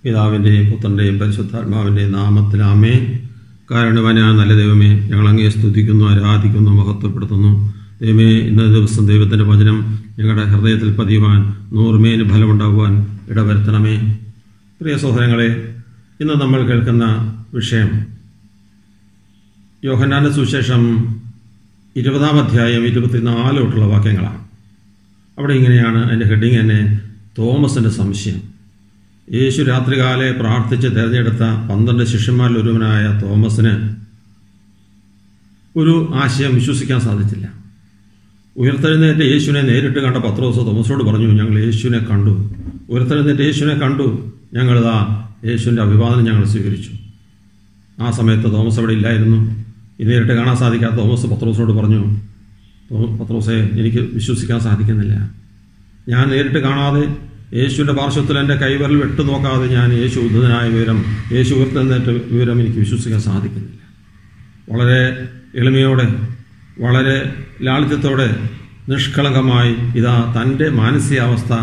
പിതാവിൻ്റെയും പുത്രൻ്റെയും പരിശുദ്ധാത്മാവിൻ്റെയും നാമത്തിൽ ആമേ കാരണവനായ നല്ല ദൈവമേ ഞങ്ങൾ അങ്ങേ സ്തുതിക്കുന്നു ആരാധിക്കുന്നു മഹത്വപ്പെടുത്തുന്നു ദൈവമേ ഇന്നത്തെ ദിവസം ദൈവത്തിൻ്റെ വചനം ഞങ്ങളുടെ ഹൃദയത്തിൽ പതിയുവാൻ നൂറുമേന് ഫലമുണ്ടാകുവാൻ ഇടവരുത്തണമേ പ്രിയ സഹോദരങ്ങളെ ഇന്ന് നമ്മൾ കേൾക്കുന്ന വിഷയം യോഹന്നാന്റെ സുശേഷം ഇരുപതാം അധ്യായം ഇരുപത്തിനാല് തൊട്ടുള്ള വാക്യങ്ങളാണ് അവിടെ ഇങ്ങനെയാണ് അതിൻ്റെ ഹെഡിങ് തന്നെ തോമസിൻ്റെ സംശയം യേശു രാത്രികാലെ പ്രാർത്ഥിച്ച് തിരഞ്ഞെടുത്ത പന്ത്രണ്ട് ശിഷ്യന്മാരിൽ ഒരുവനായ തോമസിന് ഒരു ആശയം വിശ്വസിക്കാൻ സാധിച്ചില്ല ഉയർത്തെഴുന്നേറ്റ് യേശുവിനെ നേരിട്ട് കണ്ട പത്രോസ് തോമസോട് പറഞ്ഞു ഞങ്ങൾ യേശുവിനെ കണ്ടു ഉയർത്തെഴുന്നേറ്റ് യേശുവിനെ കണ്ടു ഞങ്ങളിതാ യേശുവിൻ്റെ അഭിവാദനം ഞങ്ങൾ സ്വീകരിച്ചു ആ സമയത്ത് തോമസ് അവിടെ ഇല്ലായിരുന്നു ഈ നേരിട്ട് കാണാൻ സാധിക്കാത്ത തോമസ് പത്രോസിനോട് പറഞ്ഞു "തോ- പത്രോസെ എനിക്ക് വിശ്വസിക്കാൻ സാധിക്കുന്നില്ല ഞാൻ നേരിട്ട് കാണാതെ യേശുവിൻ്റെ പാർശ്വത്തിൽ എൻ്റെ കൈവിരൽ വെട്ടു നോക്കാതെ ഞാൻ യേശു ഉദ്ധനായ വിവരം യേശു ഉയർത്തെഴുന്നേറ്റ വിവരം എനിക്ക് വിശ്വസിക്കാൻ സാധിക്കുന്നില്ല വളരെ എളിമയോടെ വളരെ ലാളിത്യത്തോടെ നിഷ്കളങ്കമായി ഇതാ തൻ്റെ മാനസികാവസ്ഥ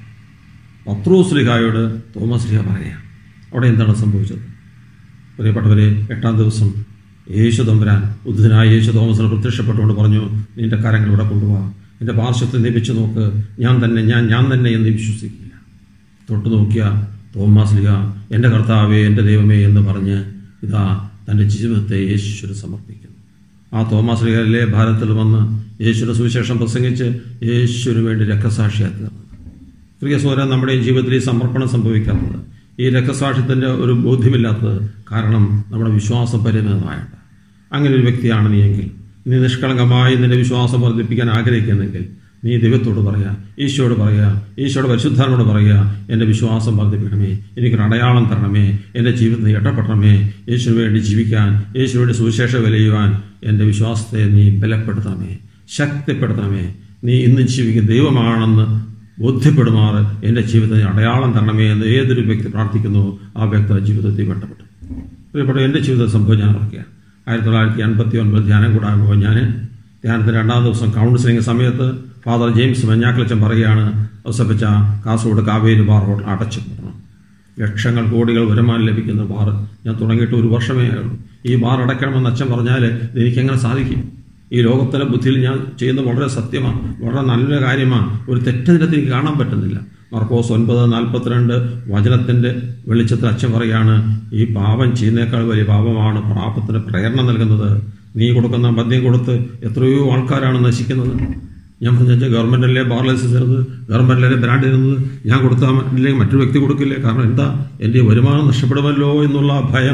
പത്രോസ്ലിഹായോട് തോമസ് ലിഹ പറയാം അവിടെ എന്താണ് സംഭവിച്ചത് പ്രിയപ്പെട്ടവരെ എട്ടാം ദിവസം യേശു തമ്പുരാൻ ഉദ്ധനായ യേശു തോമസിന് പ്രത്യക്ഷപ്പെട്ടുകൊണ്ട് പറഞ്ഞു നിന്റെ കരങ്ങൾ ഇവിടെ കൊണ്ടുപോകാം നിന്റെ പാർശ്വത്തെ നീ വെച്ച് നോക്ക് ഞാൻ തന്നെ ഞാൻ ഞാൻ തന്നെ എന്ന് നീ വിശ്വസിക്കില്ല തൊട്ടു നോക്കിയ തോമാസ് ലിഹ എൻ്റെ കർത്താവേ എൻ്റെ ദൈവമേ എന്ന് പറഞ്ഞ് ഇതാ തൻ്റെ ജീവിതത്തെ യേശുവിന് സമർപ്പിക്കുന്നു ആ തോമാസ് ലിഹയിലെ ഭാരതത്തിൽ വന്ന് യേശുവിൻ്റെ സുവിശേഷം പ്രസംഗിച്ച് യേശുവിന് വേണ്ടി രക്തസാക്ഷിയായി തീർന്നത് പ്രിയ സോര നമ്മുടെ ജീവിതത്തിൽ ഈ സമർപ്പണം സംഭവിക്കാത്തത് ഈ രക്തസാക്ഷ്യത്തിൻ്റെ ഒരു ബോധ്യമില്ലാത്തത് കാരണം നമ്മുടെ വിശ്വാസം പരിമിതമായുണ്ട് അങ്ങനെ ഒരു വ്യക്തിയാണ് നീയെങ്കിൽ നീ നിഷ്കളങ്കമായി നിന്റെ വിശ്വാസം വർദ്ധിപ്പിക്കാൻ ആഗ്രഹിക്കുന്നെങ്കിൽ നീ ദൈവത്തോട് പറയുക ഈശോയോട് പറയുക ഈശോയുടെ പരിശുദ്ധാനോട് പറയുക എൻ്റെ വിശ്വാസം വർദ്ധിപ്പിക്കണമേ എനിക്കൊരു അടയാളം തരണമേ എൻ്റെ ജീവിതത്തിൽ ഇടപെടണമേ യേശുവിന് വേണ്ടി ജീവിക്കാൻ യേശുവിന് വേണ്ടി സുവിശേഷ വിലയുവാൻ എൻ്റെ വിശ്വാസത്തെ നീ ബലപ്പെടുത്തണമേ ശക്തിപ്പെടുത്തണമേ നീ ഇന്ന് ജീവിക്കുന്ന ദൈവമാണെന്ന് ബോധ്യപ്പെടുമാറ് എൻ്റെ ജീവിതത്തിൽ അടയാളം തരണമേ എന്ന് ഏതൊരു വ്യക്തി പ്രാർത്ഥിക്കുന്നു ആ വ്യക്തിയുടെ ജീവിതത്തിൽ ബന്ധപ്പെട്ടു പ്രിയപ്പെട്ട എൻ്റെ ജീവിത സംഭവം ഞാൻ ഓർക്കുക ആയിരത്തി തൊള്ളായിരത്തി അൻപത്തി ഒൻപത് ധ്യാനം കൂടാൻ പോയി ഞാൻ ധ്യാനത്തിന് രണ്ടാം ദിവസം കൗൺസിലിംഗ് സമയത്ത് ഫാദർ ജെയിംസ് മഞ്ഞാക്ലച്ചൻ പറയുകയാണ് ഔസപ്പിച്ച കാസർഗോഡ് കാവേരി ബാർ ഹോട്ടൽ അടച്ചു പൂട്ടണം ലക്ഷങ്ങൾ കോടികൾ വരുമാനം ലഭിക്കുന്ന ബാർ ഞാൻ തുടങ്ങിയിട്ട് ഒരു വർഷമേ ആയുള്ളൂ ഈ ബാർ അടയ്ക്കണമെന്ന് അച്ഛൻ പറഞ്ഞാൽ എനിക്കെങ്ങനെ സാധിക്കും ഈ ലോകത്തിലെ ബുദ്ധിയിൽ ഞാൻ ചെയ്യുന്നത് വളരെ സത്യമാണ് വളരെ നല്ല കാര്യമാണ് ഒരു തെറ്റതിനകത്ത് എനിക്ക് കാണാൻ പറ്റുന്നില്ല മർക്കോസ് ഒൻപത് നാൽപ്പത്തിരണ്ട് വചനത്തിൻ്റെ വെളിച്ചത്തിൽ അച്ഛൻ പറയാണ് ഈ പാപം ചെയ്യുന്നേക്കാൾ വലിയ പാപമാണ് പാപത്തിന് പ്രേരണ നൽകുന്നത് നീ കൊടുക്കുന്ന മദ്യം കൊടുത്ത് എത്രയോ ആൾക്കാരാണ് നശിക്കുന്നത് ഞാൻ പറഞ്ഞ ഗവൺമെൻറ്റല്ലേ ബാർ ലൈസൻസ് തരുന്നത് ഗവൺമെൻറ്റിലെ ബ്രാൻഡ് തരുന്നത് ഞാൻ കൊടുത്താൽ ഇല്ലെങ്കിൽ മറ്റൊരു വ്യക്തി കൊടുക്കില്ലേ കാരണം എന്താ എൻ്റെ വരുമാനം നഷ്ടപ്പെടുമല്ലോ എന്നുള്ള ആ ഭയം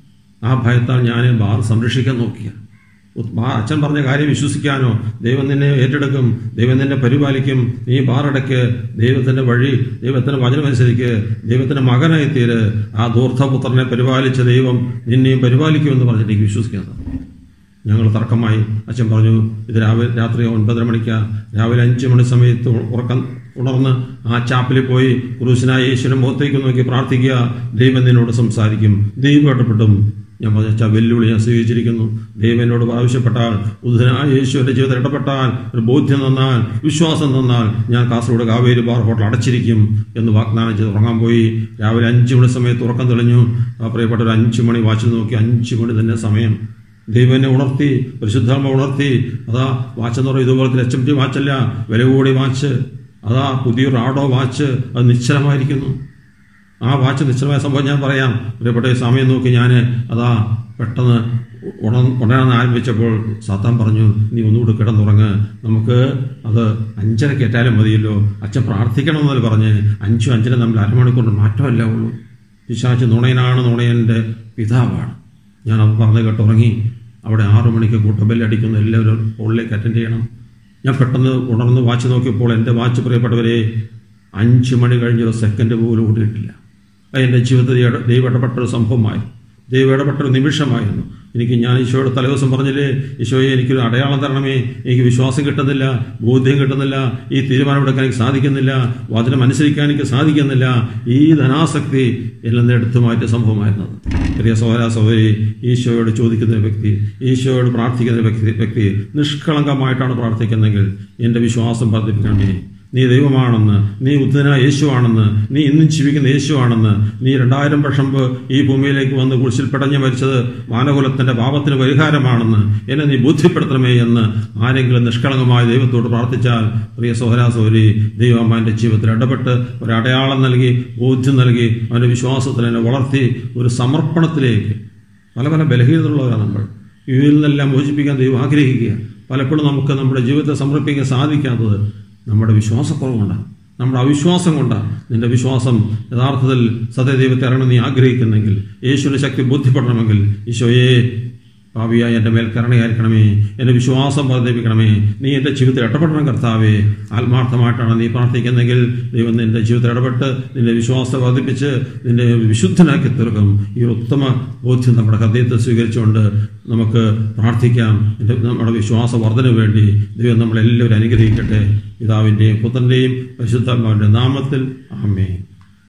ആ ഭയത്താൽ ഞാൻ ബാർ സംരക്ഷിക്കാൻ നോക്കിയ ബാ അച്ഛൻ പറഞ്ഞ കാര്യം വിശ്വസിക്കാനോ ദൈവം നിന്നെ ഏറ്റെടുക്കും ദൈവം നിന്നെ പരിപാലിക്കും നീ ബാറടയ്ക്ക് ദൈവത്തിന്റെ വഴി ദൈവത്തിന്റെ വചനമനുസരിക്ക് ദൈവത്തിന്റെ മകനായി തീര് ആ ദൂർദ്ധപുത്രനെ പരിപാലിച്ച ദൈവം നിന്നെയും പരിപാലിക്കുമെന്ന് പറഞ്ഞിട്ട് എനിക്ക് വിശ്വസിക്കുന്നത് ഞങ്ങൾ തർക്കമായി അച്ഛൻ പറഞ്ഞു ഇത് രാവിലെ രാത്രി ഒൻപതര മണിക്ക് രാവിലെ അഞ്ച് മണി സമയത്ത് ഉറക്കം ഉണർന്ന് ആ ചാപ്പിൽ പോയി ക്രൂശനായ യേശുവിന്റെ മുഖത്തേക്ക് നോക്കി പ്രാർത്ഥിക്കുക ദൈവം നിന്നോട് സംസാരിക്കും ദൈവം ഇടപെട്ടും ഞാൻ പറഞ്ഞ വെല്ലുവിളി ഞാൻ സ്വീകരിച്ചിരിക്കുന്നു ദൈവം എന്നോട് ആവശ്യപ്പെട്ടാൽ ഉദ്ധനായ യേശുവിന്റെ ജീവിതത്തിൽ ഇടപെട്ടാൽ ഒരു ബോധ്യം തന്നാൽ വിശ്വാസം തന്നാൽ ഞാൻ കാസർഗോഡ് കാവേരി ബാർ ഹോട്ടൽ അടച്ചിരിക്കും എന്ന് വാഗ്ദാനം ചെയ്ത് ഉറങ്ങാൻ പോയി രാവിലെ അഞ്ച് മണി സമയത്ത് ഉറക്കം തെളിഞ്ഞു ആ പ്രിയപ്പെട്ട ഒരു അഞ്ച് മണി വാച്ച് നോക്കി അഞ്ച് മണി തന്നെ സമയം ദൈവം എന്നെ ഉണർത്തി പരിശുദ്ധാത്മ ഉണർത്തി അതാ വാച്ച് എന്ന് പറയുന്നത് ഇതുപോലത്തെ എച്ച് എം ടി വാച്ചല്ല വില കൂടി വാച്ച് അതാ പുതിയൊരു ആഡോ വാച്ച് അത് നിശ്ചലമായിരിക്കുന്നു ആ വാച്ച് നിശ്ചലമായ സംഭവം ഞാൻ പറയാം പ്രിയപ്പെട്ട ഈ സമയം നോക്കി ഞാൻ അതാ പെട്ടെന്ന് ഉണ ഉണരാൻ ആരംഭിച്ചപ്പോൾ സാത്താൻ പറഞ്ഞു നീ ഒന്നുകൂടി കിടന്നുറങ്ങ് നമുക്ക് അത് അഞ്ചരക്ക് ഏറ്റാലും മതിയല്ലോ അച്ഛൻ പ്രാർത്ഥിക്കണമെന്നല്ല പറഞ്ഞ് അഞ്ചും അഞ്ചര തമ്മിൽ അരമണിക്കൂർ മാറ്റമല്ല ഉള്ളൂ പിശാച്ച് നുണയനാണ് നുണയൻ്റെ പിതാവാണ് ഞാൻ അത് പറഞ്ഞ് കേട്ട് ഉറങ്ങി അവിടെ ആറു മണിക്ക് കൂട്ടബെല്ലടിക്കുന്ന എല്ലാവരും ഹോളിലേക്ക് അറ്റൻഡ് ചെയ്യണം ഞാൻ പെട്ടെന്ന് ഉണർന്ന് വാച്ച് നോക്കിയപ്പോൾ എൻ്റെ വാച്ച് പ്രിയപ്പെട്ടവരെ അഞ്ച് മണി കഴിഞ്ഞൊരു സെക്കൻഡ് പോലും ഓടിയിട്ടില്ല അത് എൻ്റെ ജീവിതത്തിൽ ഇട- ദൈവം ഇടപെട്ടൊരു സംഭവമായിരുന്നു ദൈവം ഇടപെട്ടൊരു നിമിഷമായിരുന്നു എനിക്ക് ഞാൻ ഈശോയുടെ തലേദിവസം പറഞ്ഞില്ലേ ഈശോയെ എനിക്കൊരു അടയാളം തരണമേ എനിക്ക് വിശ്വാസം കിട്ടുന്നില്ല ബോധ്യം കിട്ടുന്നില്ല ഈ തീരുമാനമെടുക്കാൻ എനിക്ക് സാധിക്കുന്നില്ല വചനം അനുസരിക്കാൻ എനിക്ക് സാധിക്കുന്നില്ല ഈ ധനാസക്തി എല്ലാം നിന്ന് എടുത്തു മാറ്റിയ സംഭവമായിരുന്നത് പ്രിയ സഹോദര സഹോദരി ഈശോയോട് ചോദിക്കുന്ന വ്യക്തി ഈശോയോട് പ്രാർത്ഥിക്കുന്ന വ്യക്തി വ്യക്തി നിഷ്കളങ്കമായിട്ടാണ് പ്രാർത്ഥിക്കുന്നതെങ്കിൽ എൻ്റെ വിശ്വാസം വർദ്ധിപ്പിക്കണമേ നീ ദൈവമാണെന്ന് നീ ഉദ്ധനായ യേശുവാണെന്ന് നീ ഇന്നും ജീവിക്കുന്ന യേശുവാണെന്ന് നീ രണ്ടായിരം വർഷം മുമ്പ് ഈ ഭൂമിയിലേക്ക് വന്ന് കുരിശിൽ പിടഞ്ഞു മരിച്ചത് മാനകുലത്തിന്റെ പാപത്തിന് പരിഹാരമാണെന്ന് എന്നെ നീ ബോധ്യപ്പെടുത്തണമേ എന്ന് ആരെങ്കിലും നിഷ്കളങ്കമായ ദൈവത്തോട് പ്രാർത്ഥിച്ചാൽ പ്രിയ സോഹരാ സോരി ദൈവം അവൻ്റെ ജീവിതത്തിൽ ഇടപെട്ട് ഒരു അടയാളം നൽകി ബോധ്യം നൽകി അവൻ്റെ വിശ്വാസത്തിൽ എന്നെ വളർത്തി ഒരു സമർപ്പണത്തിലേക്ക് പല പല ബലഹീനതയുള്ളവരാണ് നമ്മൾ ഇതിൽ നിന്നെല്ലാം മോചിപ്പിക്കാൻ ദൈവം ആഗ്രഹിക്കുക പലപ്പോഴും നമുക്ക് നമ്മുടെ ജീവിതത്തെ സമർപ്പിക്കാൻ സാധിക്കാത്തത് നമ്മുടെ വിശ്വാസക്കുറവുകൊണ്ടാണ് നമ്മുടെ അവിശ്വാസം കൊണ്ടാണ് നിന്റെ വിശ്വാസം യഥാർത്ഥത്തിൽ സത്യദൈവത്തെ അറിയണം നീ ആഗ്രഹിക്കുന്നെങ്കിൽ യേശുവിന്റെ ശക്തി ബോധ്യപ്പെടണമെങ്കിൽ ഈശോയെ ഭാവിയായി എൻ്റെ മേൽ കരുണയായിരിക്കണമേ എൻ്റെ വിശ്വാസം വർദ്ധിപ്പിക്കണമേ നീ എൻ്റെ ജീവിതത്തിൽ ഇടപെടണം കർത്താവേ ആത്മാർത്ഥമായിട്ടാണ് നീ പ്രാർത്ഥിക്കുന്നെങ്കിൽ ദൈവം നിന്റെ ജീവിതത്തിൽ ഇടപെട്ട് നിന്റെ വിശ്വാസം വർദ്ധിപ്പിച്ച് നിന്റെ വിശുദ്ധനാക്കി തീർക്കും ഈ ഒരു ഉത്തമ ബോധ്യം നമ്മുടെ ഹൃദയത്തെ സ്വീകരിച്ചുകൊണ്ട് നമുക്ക് പ്രാർത്ഥിക്കാം എൻ്റെ നമ്മുടെ വിശ്വാസ വർധന വേണ്ടി ദൈവം നമ്മളെല്ലാവരും അനുഗ്രഹിക്കട്ടെ പിതാവിൻ്റെയും പുത്രൻ്റെയും പരിശുദ്ധാത്മാവിൻ്റെ നാമത്തിൽ ആമേ